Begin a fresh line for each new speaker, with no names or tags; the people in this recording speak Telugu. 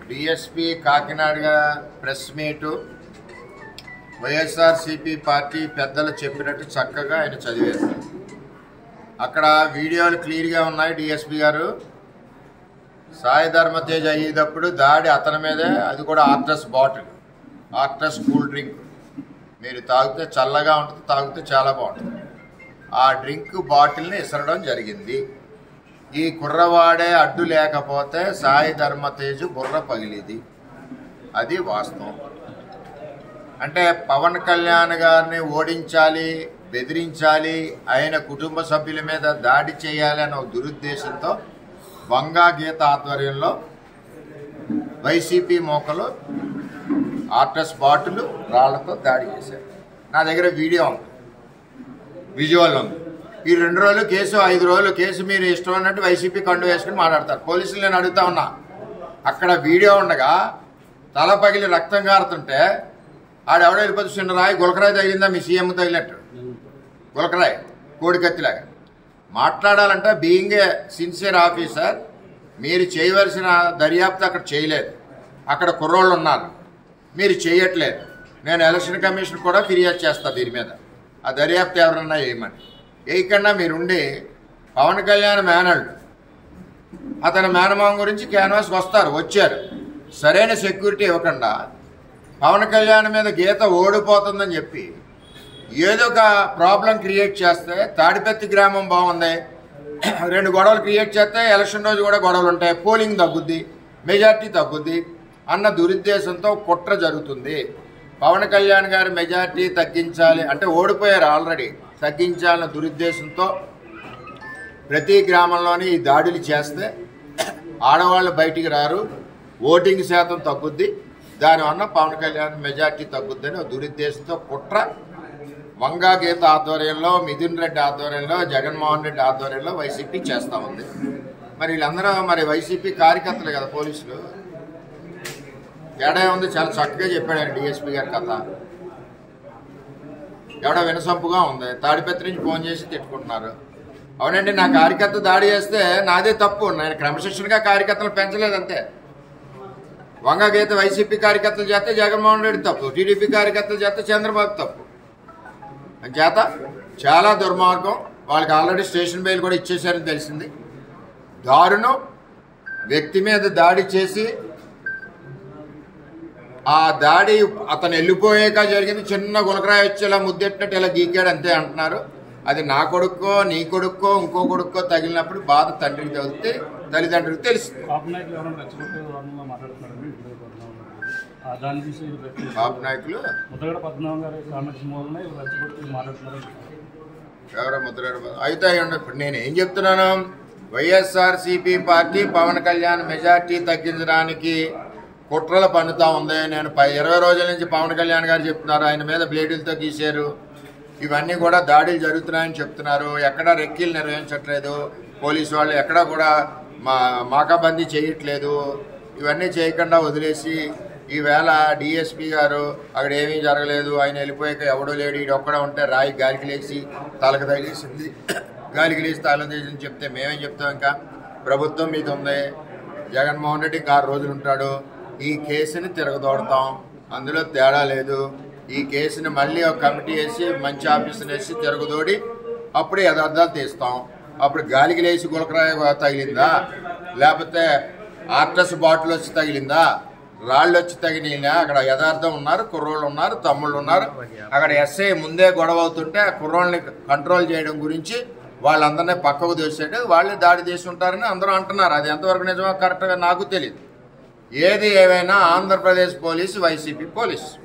DSP Kakinada press meet YSRCP party పెద్దలు చెప్పినట్టు చక్కగా ఆయన చదివారు అక్కడ వీడియోలు క్లియర్గా ఉన్నాయి డిఎస్పి గారు సాయి ధర్మతేజ్ అయ్యేటప్పుడు దాడి అతని మీదే అది కూడా ఆర్టస్ బాటిల్ ఆర్టస్ కూల్ డ్రింక్ మీరు తాగితే చల్లగా ఉంటుంది తాగితే చాలా బాగుంటుంది ఆ డ్రింక్ బాటిల్ని ఇసరడం జరిగింది ఈ కుర్రవాడే అడ్డు లేకపోతే సాయి ధర్మతేజు బుర్ర పగిలిది అది వాస్తవం అంటే పవన్ కళ్యాణ్ గారిని ఓడించాలి బెదిరించాలి ఆయన కుటుంబ సభ్యుల మీద దాడి చేయాలి అనే ఒక దురుద్దేశంతో వంగా గీత ఆధ్వర్యంలో వైసీపీ మోకలు ఆర్టస్ బాటిల్ రాళ్లతో దాడి చేశారు నా దగ్గర వీడియో ఉంది విజువల్ ఉంది ఈ రెండు రోజులు కేసు ఐదు రోజులు కేసు మీరు ఇష్టం అన్నట్టు వైసీపీ కండు వేసుకుని మాట్లాడతారు పోలీసులు నేను అడుగుతా ఉన్నా అక్కడ వీడియో ఉండగా తల పగిలి రక్తం కారుతుంటే ఆడెవడో వెళ్ళిపోతే చిన్న రాయి గులకరాయి తగిలిందా మీ సీఎం తగిలినట్టు గులకరాయి కోడికత్తిలాగా మాట్లాడాలంటే బీయింగ్ ఏ సిన్సియర్ ఆఫీసర్ మీరు చేయవలసిన దర్యాప్తు అక్కడ చేయలేదు అక్కడ కుర్రోళ్ళు ఉన్నారు మీరు చేయట్లేదు నేను ఎలక్షన్ కమిషన్ కూడా ఫిర్యాదు చేస్తా దీని మీద ఆ దర్యాప్తు ఎవరన్నా వేయమని వేయకుండా మీరుండి పవన్ కళ్యాణ్ మేనల్డ్ అతని మేనమామ గురించి క్యాన్వాస్కి వస్తారు వచ్చారు సరైన సెక్యూరిటీ ఇవ్వకుండా పవన్ కళ్యాణ్ మీద గీత ఓడిపోతుందని చెప్పి ఏదో ఒక ప్రాబ్లం క్రియేట్ చేస్తే తాడిపత్తి గ్రామం బాగుంది రెండు గొడవలు క్రియేట్ చేస్తే ఎలక్షన్ రోజు కూడా గొడవలు ఉంటాయి పోలింగ్ తగ్గుద్ది మెజార్టీ తగ్గుద్ది అన్న దురుద్దేశంతో కుట్ర జరుగుతుంది పవన్ కళ్యాణ్ గారి మెజార్టీ తగ్గించాలి అంటే ఓడిపోయారు ఆల్రెడీ తగ్గించాలన్న దురుద్దేశంతో ప్రతి గ్రామంలోని ఈ దాడులు చేస్తే ఆడవాళ్ళు బయటికి రారు ఓటింగ్ శాతం తగ్గుద్ది దానివల్ల పవన్ కళ్యాణ్ మెజార్టీ తగ్గుద్దని ఒక దురుద్దేశంతో కుట్ర వంగా గీత ఆధ్వర్యంలో మిథున్ రెడ్డి ఆధ్వర్యంలో జగన్మోహన్ రెడ్డి ఆధ్వర్యంలో వైసీపీ చేస్తూ ఉంది మరి వీళ్ళందరూ మరి వైసీపీ కార్యకర్తలు కదా పోలీసులు తేడా ఉంది చాలా చక్కగా చెప్పాడు ఆయన డిఎస్పీ గారి కథ ఎవడో వినసొంపుగా ఉంది తాడిపత్రి నుంచి ఫోన్ చేసి తిట్టుకుంటున్నారు అవునండి నా కార్యకర్త దాడి చేస్తే నాదే తప్పు నేను క్రమశిక్షణగా కార్యకర్తలు పెంచలేదంతే వంగ గీత వైసీపీ కార్యకర్తలు చేస్తే జగన్మోహన్ రెడ్డి తప్పు టీడీపీ కార్యకర్తలు చేస్తే చంద్రబాబు తప్పు చేత చాలా దుర్మార్గం వాళ్ళకి ఆల్రెడీ స్టేషన్ బెయిల్ కూడా ఇచ్చేశారని తెలిసింది దారుణం వ్యక్తి మీద దాడి చేసి ఆ దాడి అతను వెళ్ళిపోయాక జరిగింది చిన్న గులకరాయి వచ్చి ఇలా ముద్దెట్టినట్టు ఇలా గీకాడు అంతే అంటున్నారు అది నా కొడుక్కో నీ కొడుక్కో ఇంకో కొడుక్కో తగిలినప్పుడు బాధ తండ్రికి తగిలితే తల్లిదండ్రులకు తెలుస్తుంది
కాపు నాయకులు ఎవరైనా రెచ్చగొట్టే విధానంలో మాట్లాడుతున్నారండి ఇప్పుడు పద్మనాభం గారు. ఆ దాన్ని చూసి వ్యక్తి-
బాబు నాయకులు
ముద్దగడ పద్మనాభం గారి కామెంట్స్ మూలన ఇవి రెచ్చగొట్టి మాట్లాడుతున్నారు
ఎవరో ముద్ర అయితే అయ్యండి. ఇప్పుడు నేను ఏం చెప్తున్నాను YSR CP party Pawan Kalyan majority తగ్గించడానికి కుట్రలు పన్నుతా ఉంది నేను పై ఇరవై రోజుల నుంచి పవన్ కళ్యాణ్ గారు చెప్తున్నారు ఆయన మీద బ్లేడులతో గీశారు ఇవన్నీ కూడా దాడులు జరుగుతున్నాయని చెప్తున్నారు ఎక్కడా రెక్కీలు నిర్వహించట్లేదు పోలీసు వాళ్ళు ఎక్కడా కూడా మా మాకాబందీ చేయట్లేదు ఇవన్నీ చేయకుండా వదిలేసి ఈవేళ డిఎస్పీ గారు అక్కడ ఏమీ జరగలేదు ఆయన వెళ్ళిపోయాక ఎవడో లేడు ఈడు ఒక్కడ ఉంటే రాయి గాలికి లేచి తలకు తగిలేసింది గాలికి లేచి తాళం తీసింది చెప్తే మేమేం చెప్తాం ఇంకా ప్రభుత్వం మీద ఉంది జగన్మోహన్ రెడ్డి ఇంకా ఆరు రోజులు ఉంటాడు ఈ కేసుని తిరగదోడతాం అందులో తేడా లేదు ఈ కేసుని మళ్ళీ ఒక కమిటీ వేసి మంచి ఆఫీసుని వేసి తిరగదోడి అప్పుడు యథార్థాలు తీస్తాం అప్పుడు గాలికి లేచి గులకరాయ తగిలిందా లేకపోతే ఆర్టస్ బాటిల్ వచ్చి తగిలిందా రాళ్ళు వచ్చి తగిలినా అక్కడ యథార్థం ఉన్నారు కుర్రోళ్ళు ఉన్నారు తమ్ముళ్ళు ఉన్నారు అక్కడ ఎస్ఐ ముందే గొడవ అవుతుంటే ఆ కుర్రోళ్ళని కంట్రోల్ చేయడం గురించి వాళ్ళందరినీ పక్కకు దోసాడు వాళ్ళే దాడి చేసి ఉంటారని అందరూ అంటున్నారు అది ఎంతవరకు నిజమో కరెక్ట్గా నాకు తెలియదు ఏది ఏవైనా ఆంధ్రప్రదేశ్ పోలీసు వైసీపీ పోలీసు